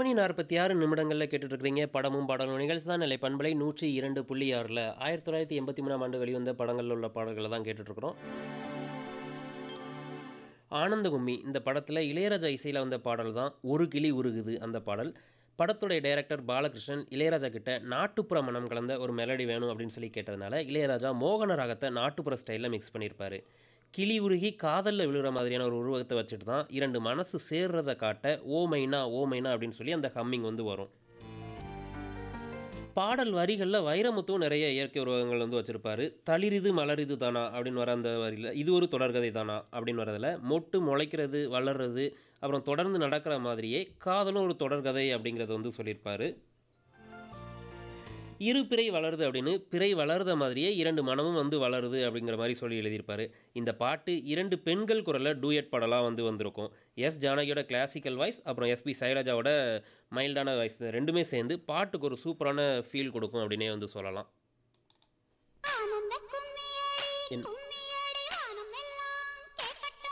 மணி நாற்பத்தி ஆறு நிமிடங்களில் கேட்டுட்டு இருக்கிறீங்க படமும் பாடலும் நிகழ்ச்சி தான் நிலை பண்பலை நூற்றி இரண்டு புள்ளி ஆறில் ஆயிரத்தி தொள்ளாயிரத்தி எண்பத்தி மூணாம் ஆண்டு வெளிவந்த படங்களில் உள்ள பாடல்களை தான் கேட்டுட்ருக்குறோம் ஆனந்தகும்மி இந்த படத்தில் இளையராஜா இசையில் வந்த பாடல் தான் ஒரு கிளி உருகுது அந்த பாடல் படத்துடைய டைரக்டர் பாலகிருஷ்ணன் இளையராஜா கிட்ட நாட்டுப்புற மனம் கலந்த ஒரு மெலடி வேணும் அப்படின்னு சொல்லி கேட்டதுனால இளையராஜா மோகன ராகத்தை நாட்டுப்புற ஸ்டைலில் மிக்ஸ் பண்ணியிருப்பாரு கிளி உருகி காதலில் விழுகிற மாதிரியான ஒரு உருவகத்தை வச்சுட்டு தான் இரண்டு மனசு சேர்றதை காட்ட ஓ மைனா ஓ மைனா அப்படின்னு சொல்லி அந்த ஹம்மிங் வந்து வரும் பாடல் வரிகளில் வைரமுத்தும் நிறைய இயற்கை உருவகங்கள் வந்து வச்சுருப்பாரு தளிரிது மலரிது தானா அப்படின்னு வர அந்த வரியில் இது ஒரு தொடர்கதை தானா அப்படின்னு வரதில் மொட்டு முளைக்கிறது வளர்றது அப்புறம் தொடர்ந்து நடக்கிற மாதிரியே காதலும் ஒரு தொடர்கதை அப்படிங்கிறத வந்து சொல்லியிருப்பாரு இரு பிறை வளருது அப்படின்னு பிறை வளருத மாதிரியே இரண்டு மனமும் வந்து வளருது அப்படிங்கிற மாதிரி சொல்லி எழுதியிருப்பாரு இந்த பாட்டு இரண்டு பெண்கள் குரலில் டூயட் பாடலாக வந்து வந்திருக்கும் எஸ் ஜானகியோட கிளாசிக்கல் வாய்ஸ் அப்புறம் எஸ்பி சைலஜாவோட மைல்டான வாய்ஸ் ரெண்டுமே சேர்ந்து பாட்டுக்கு ஒரு சூப்பரான ஃபீல் கொடுக்கும் அப்படின்னே வந்து சொல்லலாம் ஆனந்த கும்மியடி என்- கும்மி